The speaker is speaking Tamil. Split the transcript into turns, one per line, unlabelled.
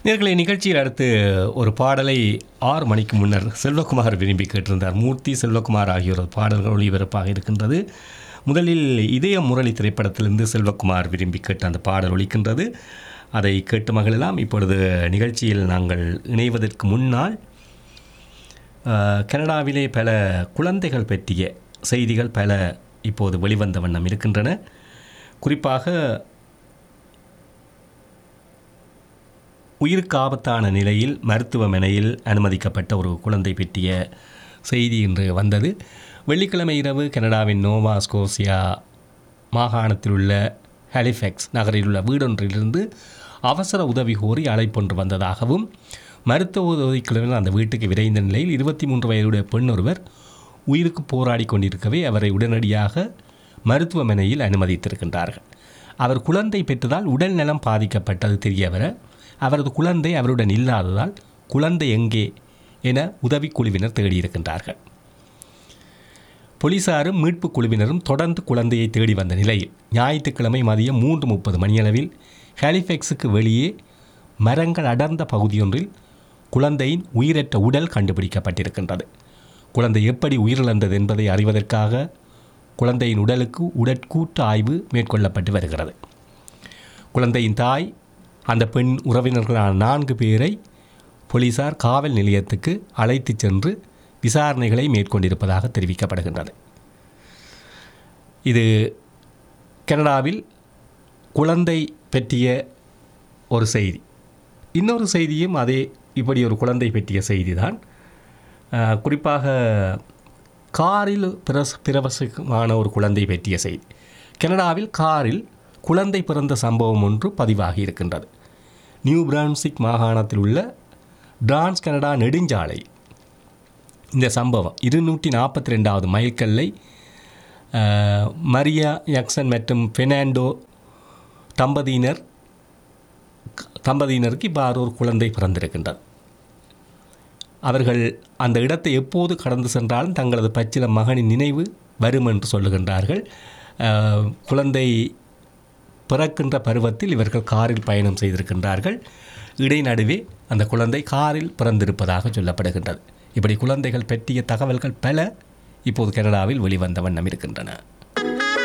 நேர்களை நிகழ்ச்சியில் அடுத்து ஒரு பாடலை ஆறு மணிக்கு முன்னர் செல்வகுமார் விரும்பி கேட்டிருந்தார் மூர்த்தி செல்வகுமார் ஆகியோரது பாடல்கள் ஒளிபரப்பாக இருக்கின்றது முதலில் இதய முரளி திரைப்படத்திலிருந்து செல்வகுமார் விரும்பி கேட்ட அந்த பாடல் ஒலிக்கின்றது அதை கேட்டு மகளெல்லாம் இப்பொழுது நிகழ்ச்சியில் நாங்கள் இணைவதற்கு முன்னால் அஹ், கனடாவிலே பல குழந்தைகள் பற்றிய செய்திகள் பல இப்போது வெளிவந்த வண்ணம் இருக்கின்றன குறிப்பாக உயிருக்கு ஆபத்தான நிலையில் மருத்துவமனையில் அனுமதிக்கப்பட்ட ஒரு குழந்தை பற்றிய செய்தி இன்று வந்தது வெள்ளிக்கிழமை இரவு கனடாவின் நோவா ஸ்கோசியா மாகாணத்தில் உள்ள ஹாலிஃபெக்ஸ் நகரில் உள்ள வீடொன்றிலிருந்து அவசர உதவி கோரி அழைப்பொன்று வந்ததாகவும் மருத்துவ உதவிக்குழுவினர் அந்த வீட்டுக்கு விரைந்த நிலையில் இருபத்தி மூன்று வயதுடைய பெண் ஒருவர் உயிருக்கு போராடி கொண்டிருக்கவே அவரை உடனடியாக மருத்துவமனையில் அனுமதித்திருக்கின்றார்கள் அவர் குழந்தை பெற்றதால் உடல் நலம் பாதிக்கப்பட்டது தெரியவர அவரது குழந்தை அவருடன் இல்லாததால் குழந்தை எங்கே என உதவிக்குழுவினர் தேடியிருக்கின்றார்கள் போலீசாரும் மீட்புக் குழுவினரும் தொடர்ந்து குழந்தையை தேடி வந்த நிலையில் ஞாயிற்றுக்கிழமை மதியம் மூன்று முப்பது மணியளவில் ஹாலிஃபெக்ஸுக்கு வெளியே மரங்கள் அடர்ந்த பகுதியொன்றில் குழந்தையின் உயிரற்ற உடல் கண்டுபிடிக்கப்பட்டிருக்கின்றது குழந்தை எப்படி உயிரிழந்தது என்பதை அறிவதற்காக குழந்தையின் உடலுக்கு உடற்கூட்டு ஆய்வு மேற்கொள்ளப்பட்டு வருகிறது குழந்தையின் தாய் அந்த பெண் உறவினர்களான நான்கு பேரை போலீசார் காவல் நிலையத்துக்கு அழைத்துச் சென்று விசாரணைகளை மேற்கொண்டிருப்பதாக தெரிவிக்கப்படுகின்றது இது கனடாவில் குழந்தை பற்றிய ஒரு செய்தி இன்னொரு செய்தியும் அதே இப்படி ஒரு குழந்தை பற்றிய செய்தி தான் குறிப்பாக காரில் பிரச பிரவசமான ஒரு குழந்தை பற்றிய செய்தி கனடாவில் காரில் குழந்தை பிறந்த சம்பவம் ஒன்று பதிவாகி இருக்கின்றது நியூ பிரான்சிக் மாகாணத்தில் உள்ள டிரான்ஸ் கனடா நெடுஞ்சாலை இந்த சம்பவம் இருநூற்றி நாற்பத்தி ரெண்டாவது மைல்கல்லை அஹ், மரியா யக்சன் மற்றும் பெர்னாண்டோ தம்பதியினர் தம்பதியினருக்கு இவ்வாறு ஒரு குழந்தை பிறந்திருக்கின்றது அவர்கள் அந்த இடத்தை எப்போது கடந்து சென்றாலும் தங்களது பச்சில மகனின் நினைவு வரும் என்று சொல்லுகின்றார்கள் அஹ், குழந்தை பிறக்கின்ற பருவத்தில் இவர்கள் காரில் பயணம் செய்திருக்கின்றார்கள் இடைநடுவே அந்த குழந்தை காரில் பிறந்திருப்பதாக சொல்லப்படுகின்றது இப்படி குழந்தைகள் பற்றிய தகவல்கள் பல இப்போது கனடாவில் வெளிவந்த வண்ணம் இருக்கின்றன